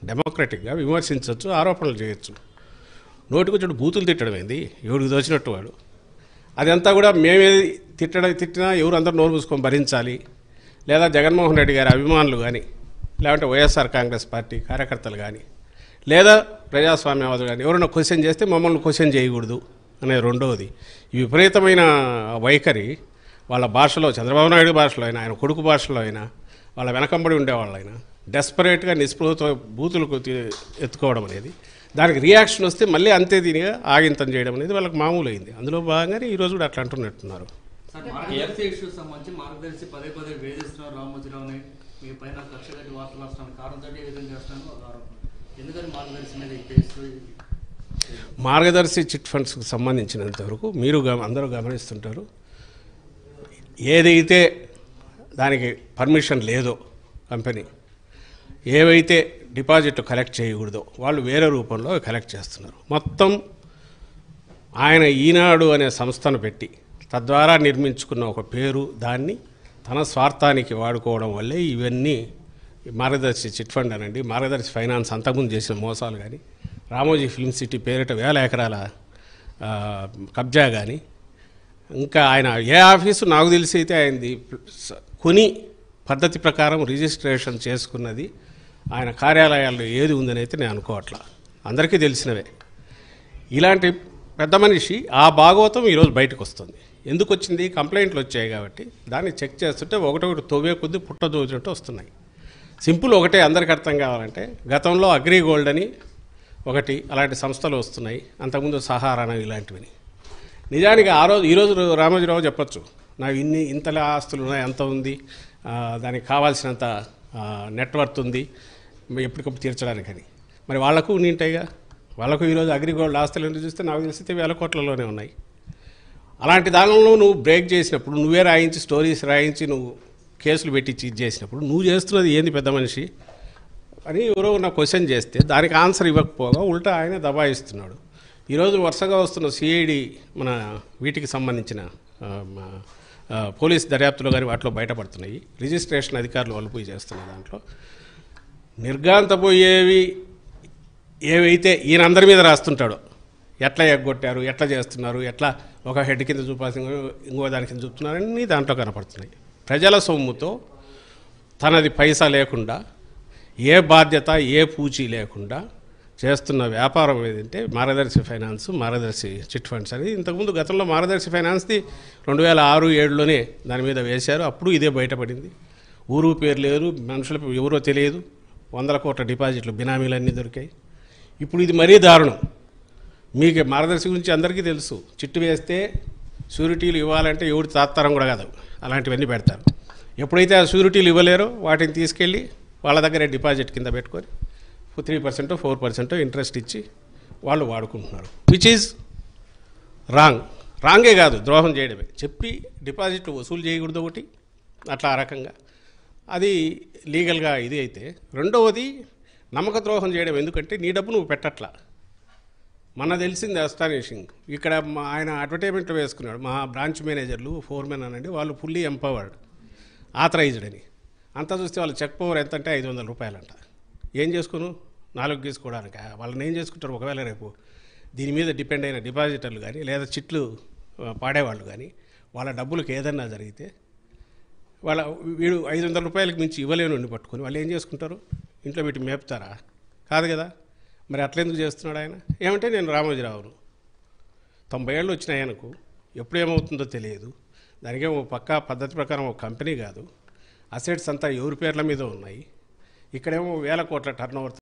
డెమోక్రటిక్గా విమర్శించవచ్చు ఆరోపణలు చేయొచ్చు నోటికొచ్చాడు బూతులు తిట్టడం ఏంది ఎవడికి దోచినట్టు వాడు అదంతా కూడా మేమే తిట్టడం తిట్టినా ఎవరు అందరూ నోరు మూసుకొని భరించాలి లేదా జగన్మోహన్ రెడ్డి గారి అభిమానులు కానీ లేదంటే వైఎస్ఆర్ కాంగ్రెస్ పార్టీ కార్యకర్తలు కానీ లేదా ప్రజాస్వామ్యవాదులు కానీ ఎవరైనా క్వశ్చన్ చేస్తే మమ్మల్ని క్వశ్చన్ చేయకూడదు అనే రెండవది ఈ విపరీతమైన వైఖరి వాళ్ళ భాషలో చంద్రబాబు నాయుడు భాషలో అయినా ఆయన కొడుకు భాషలో అయినా వాళ్ళ వెనకంబడి ఉండేవాళ్ళైనా డెస్పరేట్గా నిస్పృహతో బూతులకు తీ- ఎత్తుకోవడం అనేది దానికి రియాక్షన్ వస్తే మళ్ళీ అంతే దీనిగా ఆగింతం చేయడం అనేది వాళ్ళకి మామూలు అయింది అందులో భాగంగానే ఈరోజు కూడా అట్లా అంటున్నట్టున్నారు సార్ మార్గదర్శి ఇష్యూస్ సంబంధించి మార్గదర్శి పదే పదే వేధిస్తున్నారు రామోజీరావుని మీ పైన కక్ష కట్టి వార్తలు రాస్తాను కారణంతో ఈ విధంగా చేస్తాను ఒక ఆరోపణ ఎందుకని మార్గదర్శి మీద ఈ కేసు మార్గదర్శి చిట్ ఫండ్స్కి సంబంధించినంత వరకు మీరు గమ- అందరూ గమనిస్తుంటారు ఏదైతే దానికి పర్మిషన్ లేదో కంపెనీ ఏవైతే డిపాజిట్లు కలెక్ట్ చేయకూడదో వాళ్ళు వేరే రూపంలో కలెక్ట్ చేస్తున్నారు మొత్తం ఆయన ఈనాడు అనే సంస్థను పెట్టి తద్వారా నిర్మించుకున్న ఒక పేరు దాన్ని తన స్వార్థానికి వాడుకోవడం వల్లే ఇవన్నీ మార్గదర్శి చిట్ ఫండ్ అనండి మార్గదర్శి ఫైనాన్స్ అంతకుముందు చేసిన మోసాలు కానీ రామోజీ ఫిల్మ్ సిటీ పేరిట వేల ఎకరాల ఆ, కబ్జా కానీ ఇంకా ఆయన ఏ ఆఫీసు నాకు తెలిసి అయితే ఆయనది స- కొని పద్ధతి ప్రకారం రిజిస్ట్రేషన్ చేసుకున్నది ఆయన కార్యాలయాల్లో ఏది ఉందని అయితే నేను అనుకోవట్లా అందరికీ తెలిసినవే ఇలాంటి పెద్ద మనిషి ఆ భాగవతం ఈరోజు బయటకు వస్తుంది ఎందుకు వచ్చింది కంప్లైంట్లు వచ్చాయి కాబట్టి దాన్ని చెక్ చేస్తుంటే ఒకటొకటి తవ్వే కొద్దీ పుట్ట దోచినట్టు వస్తున్నాయి సింపుల్ ఒకటే అందరికి అర్థం కావాలంటే గతంలో అగ్రి గోల్డ్ అని ఒకటి అలాంటి సంస్థలు వస్తున్నాయి అంతకుముందు సహారాన ఇలాంటివని నిజానికి ఆ రోజు ఈరోజు రామోజీరావు చెప్పొచ్చు నాకు ఇన్ని ఇంతలా ఆస్తులు ఉన్నాయి ఎంత ఉంది ఆ, దానికి కావాల్సినంత నెట్వర్త్ ఉంది మరి ఎప్పటికప్పుడు తీర్చడానికని మరి వాళ్ళకు ఉంటాయిగా వాళ్ళకు ఈరోజు అగ్రిగోల్డ్ ఆస్తులు ఏంటో చూస్తే నాకు తెలిసితే వేల కోట్లలోనే ఉన్నాయి అలాంటి దానిలో నువ్వు బ్రేక్ చేసినప్పుడు నువ్వే రాయించి స్టోరీస్ రాయించి నువ్వు కేసులు పెట్టించి ఇది చేసినప్పుడు నువ్వు చేస్తున్నది ఏంది పెద్ద మనిషి అని ఎవరో నా క్వశ్చన్ చేస్తే దానికి ఆన్సర్ ఇవ్వకపోగా ఉల్టా ఆయన దబాయిస్తున్నాడు ఈరోజు వరుసగా వస్తున్న సిఐడి మన వీటికి సంబంధించిన ఆ, మా, ఆ, పోలీస్ దర్యాప్తులో కానీ వాటిలో బయటపడుతున్నాయి రిజిస్ట్రేషన్ అధికారులు వాళ్ళు పోయి చేస్తున్న దాంట్లో నిర్గాంతపోయేవి ఏవైతే ఈయన అందరి మీద రాస్తుంటాడో ఎట్లా ఎగ్గొట్టారు ఎట్లా చేస్తున్నారు ఎట్లా ఒక హెడ్ కింద చూపాల్సిన ఇంకో దాని కింద చూపుతున్నారు అన్నీ దాంట్లో కనపడుతున్నాయి ప్రజల సొమ్ముతో తనది పైసా లేకుండా ఏ బాధ్యత ఏ పూచీ లేకుండా చేస్తున్న వ్యాపారం ఏదంటే మార్గదర్శి ఫైనాన్స్ మార్గదర్శి చిట్ ఫండ్స్ అని ఇంతకుముందు గతంలో మార్గదర్శి ఫైనాన్స్ది రెండు వేల ఆరు ఏడులోనే దాని మీద వేశారు అప్పుడు ఇదే బయటపడింది ఊరు పేరు లేరు మనుషులకు ఎవరో తెలియదు వందల కోట్ల డిపాజిట్లు బినామీలన్నీ దొరికాయి ఇప్పుడు ఇది మరీ దారుణం మీకు మార్గదర్శి గురించి అందరికీ తెలుసు చిట్టు వేస్తే షూరిటీలు ఇవ్వాలంటే ఎవరి తాత్తారం కూడా కాదు అలాంటివన్నీ పెడతారు ఎప్పుడైతే ఆ షూరిటీలు ఇవ్వలేరో వాటిని తీసుకెళ్ళి వాళ్ళ దగ్గరే డిపాజిట్ కింద పెట్టుకొని three percent four percent interest ఇచ్చి వాళ్ళు వాడుకుంటున్నారు విచ్ ఈజ్ రాంగ్ రాంగే కాదు ద్రోహం చేయడమే చెప్పి డిపాజిట్ వసూలు చేయకూడదు ఒకటి అట్లా ఆ రకంగా అది లీగల్గా ఇది అయితే రెండవది నమ్మక ద్రోహం చేయడం ఎందుకంటే నీ డబ్బు నువ్వు పెట్టట్లా మన తెలిసింది అస్టానిషింగ్ ఇక్కడ మా ఆయన అడ్వర్టైజ్మెంట్లో వేసుకున్నాడు మా బ్రాంచ్ మేనేజర్లు ఫోర్మెన్ అనండి వాళ్ళు ఫుల్లీ ఎంపవర్డ్ ఆథరైజ్డ్ అని అంతా చూస్తే వాళ్ళ చెక్ పవర్ ఎంత అంటే ఐదు వందల రూపాయలంట ఏం చేసుకోను నాలుగు గీసుకోవడానికి వాళ్ళని ఏం చేసుకుంటారు ఒకవేళ రేపు దీని మీద డిపెండ్ అయిన డిపాజిటర్లు కానీ లేదా చిట్లు ఆ, పాడేవాళ్ళు కానీ వాళ్ళ డబ్బులకు ఏదన్నా జరిగితే వాళ్ళ వీడు ఐదు వందల రూపాయలకు మించి ఇవ్వలేను ఉండి పట్టుకొని వాళ్ళు ఏం చేసుకుంటారు ఇంట్లో పెట్టి మేపుతారా కాదు కదా మరి అట్లెందుకు చేస్తున్నాడు ఆయన ఏమంటే నేను రామోజీరావును తొంభై ఏళ్ళు వచ్చినాయి ఆయనకు ఎప్పుడు ఏమవుతుందో తెలియదు దానికేమో పక్కా పద్ధతి ప్రకారం ఒక కంపెనీ కాదు అసెట్స్ అంతా ఎవరి పేర్ల మీద ఉన్నాయి ఇక్కడేమో వేల కోట్ల టర్న్